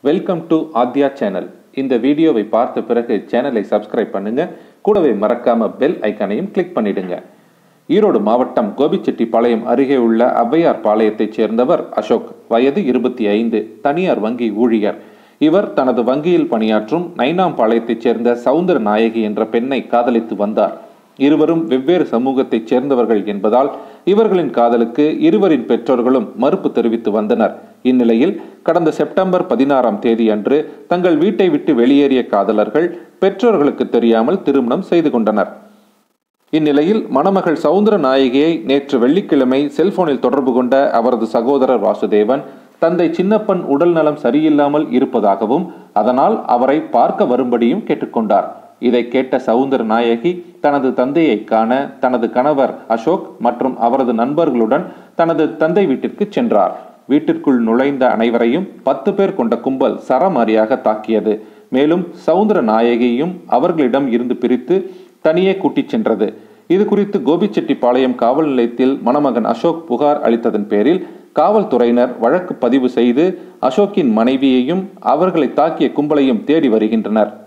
welcome to Adhya channel இந்த வீடியோவை பார்த்த பிறகு சேனலை சப்ஸ்கிரைப் பண்ணுங்க கூடவே மறக்காம பெல் ஐக்கானையும் கிளிக் பண்ணிடுங்க ஈரோடு மாவட்டம் கோபிச்செட்டிப்பாளையம் அருகே உள்ள ஔவையார் பாளையத்தைச் சேர்ந்தவர் அசோக் வயது இருபத்தி ஐந்து தனியார் வங்கி ஊழியர் இவர் தனது வங்கியில் பணியாற்றும் நைனாம் பாளையத்தைச் சேர்ந்த சவுந்தர நாயகி என்ற பெண்ணை காதலித்து வந்தார் இருவரும் வெவ்வேறு சமூகத்தைச் சேர்ந்தவர்கள் என்பதால் இவர்களின் காதலுக்கு இருவரின் பெற்றோர்களும் மறுப்பு தெரிவித்து வந்தனர் இந்நிலையில் கடந்த செப்டம்பர் பதினாறாம் தேதி அன்று தங்கள் வீட்டை விட்டு வெளியேறிய காதலர்கள் பெற்றோர்களுக்கு தெரியாமல் திருமணம் செய்து கொண்டனர் இந்நிலையில் மணமகள் சவுந்தர நாயகியை நேற்று வெள்ளிக்கிழமை செல்போனில் தொடர்பு கொண்ட அவரது சகோதரர் வாசுதேவன் தந்தை சின்னப்பன் உடல் நலம் சரியில்லாமல் இருப்பதாகவும் அதனால் அவரை பார்க்க வரும்படியும் கேட்டுக்கொண்டார் இதை கேட்ட சவுந்தர நாயகி தனது தந்தையை காண தனது கணவர் அசோக் மற்றும் அவரது நண்பர்களுடன் தனது தந்தை வீட்டிற்கு சென்றார் வீட்டிற்குள் நுழைந்த அனைவரையும் பத்து பேர் கொண்ட கும்பல் சரமாரியாக தாக்கியது மேலும் சவுந்தர நாயகியும் அவர்களிடம் இருந்து பிரித்து தனியே கூட்டிச் சென்றது இது குறித்து கோபிச்செட்டிப்பாளையம் காவல் நிலையத்தில் மணமகன் அசோக் புகார் அளித்ததன் பேரில் காவல்துறையினர் வழக்கு பதிவு செய்து அசோக்கின் மனைவியையும் அவர்களை தாக்கிய கும்பலையும் தேடி வருகின்றனர்